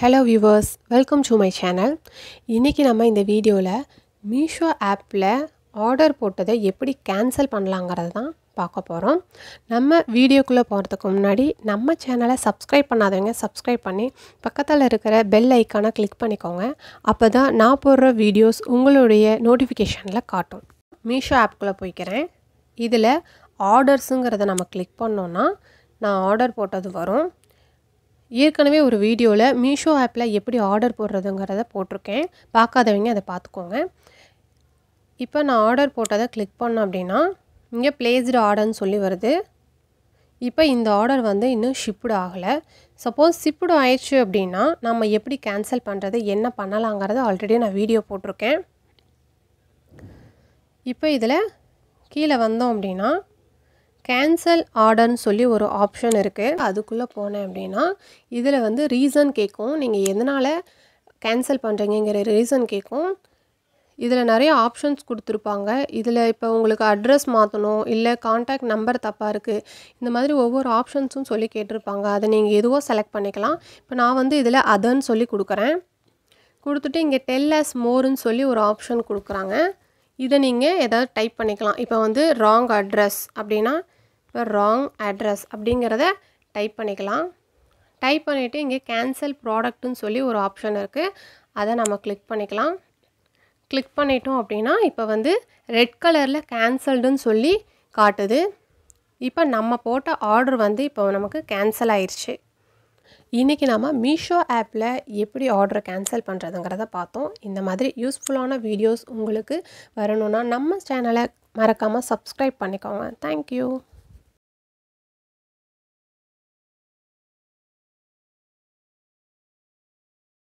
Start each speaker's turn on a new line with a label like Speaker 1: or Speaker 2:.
Speaker 1: hello viewers welcome to my channel இன்றைக்கி நம்ம இந்த வீடியோவில் மீஷோ ஆப்பில் ஆர்டர் போட்டதை எப்படி கேன்சல் பண்ணலாங்கிறது தான் பார்க்க போகிறோம் நம்ம வீடியோக்குள்ளே போகிறதுக்கு முன்னாடி நம்ம சேனலை சப்ஸ்கிரைப் பண்ணாதவங்க சப்ஸ்கிரைப் பண்ணி பக்கத்தில் இருக்கிற பெல் ஐக்கானை கிளிக் பண்ணிக்கோங்க அப்போ தான் நான் போடுற வீடியோஸ் உங்களுடைய நோட்டிஃபிகேஷனில் காட்டும் மீஷோ ஆப்குள்ளே போய்க்கிறேன் இதில் ஆர்டர்ஸுங்கிறத நம்ம கிளிக் பண்ணோன்னா நான் ஆர்டர் போட்டது வரும் ஏற்கனவே ஒரு வீடியோவில் மீஷோ ஆப்பில் எப்படி ஆர்டர் போடுறதுங்கிறத போட்டிருக்கேன் பார்க்காதவங்க அதை பார்த்துக்கோங்க இப்போ நான் ஆர்டர் போட்டதை கிளிக் பண்ணோம் அப்படின்னா இங்கே பிளேஸ்டு ஆர்டர்னு சொல்லி வருது இப்போ இந்த ஆர்டர் வந்து இன்னும் ஷிப்டு ஆகலை சப்போஸ் ஷிப்டு ஆயிடுச்சு அப்படின்னா நம்ம எப்படி கேன்சல் பண்ணுறது என்ன பண்ணலாங்கிறத ஆல்ரெடி நான் வீடியோ போட்டிருக்கேன் இப்போ இதில் கீழே வந்தோம் அப்படின்னா கேன்சல் ஆர்டர்னு சொல்லி ஒரு ஆப்ஷன் இருக்குது அதுக்குள்ளே போனேன் அப்படின்னா இதில் வந்து ரீசன் கேட்கும் நீங்கள் எதனால் கேன்சல் பண்ணுறீங்கிற ரீசன் கேட்கும் இதில் நிறைய ஆப்ஷன்ஸ் கொடுத்துருப்பாங்க இதில் இப்போ உங்களுக்கு அட்ரஸ் மாற்றணும் இல்லை காண்டாக்ட் நம்பர் தப்பாக இருக்குது இந்த மாதிரி ஒவ்வொரு ஆப்ஷன்ஸும் சொல்லி கேட்டிருப்பாங்க அதை நீங்கள் எதுவோ செலக்ட் பண்ணிக்கலாம் இப்போ நான் வந்து இதில் அதன்னு சொல்லி கொடுக்குறேன் கொடுத்துட்டு இங்கே டெல் அஸ் மோர்னு சொல்லி ஒரு ஆப்ஷன் கொடுக்குறாங்க இதை நீங்கள் எதாவது டைப் பண்ணிக்கலாம் இப்போ வந்து ராங் அட்ரஸ் அப்படின்னா இப்போ ராங் அட்ரஸ் அப்படிங்கிறத டைப் பண்ணிக்கலாம் டைப் பண்ணிவிட்டு இங்கே கேன்சல் ப்ராடக்ட்டுன்னு சொல்லி ஒரு ஆப்ஷன் இருக்குது அதை நம்ம கிளிக் பண்ணிக்கலாம் கிளிக் பண்ணிட்டோம் அப்படின்னா இப்போ வந்து ரெட் கலரில் கேன்சல்டுன்னு சொல்லி காட்டுது இப்போ நம்ம போட்ட ஆர்டர் வந்து இப்போ நமக்கு கேன்சல் ஆயிடுச்சு இன்றைக்கி நம்ம மீஷோ ஆப்பில் எப்படி ஆர்டரை கேன்சல் பண்ணுறதுங்கிறத பார்த்தோம் இந்த மாதிரி யூஸ்ஃபுல்லான வீடியோஸ் உங்களுக்கு வரணுன்னா நம்ம சேனலை மறக்காமல் சப்ஸ்கிரைப் பண்ணிக்கோங்க தேங்க்யூ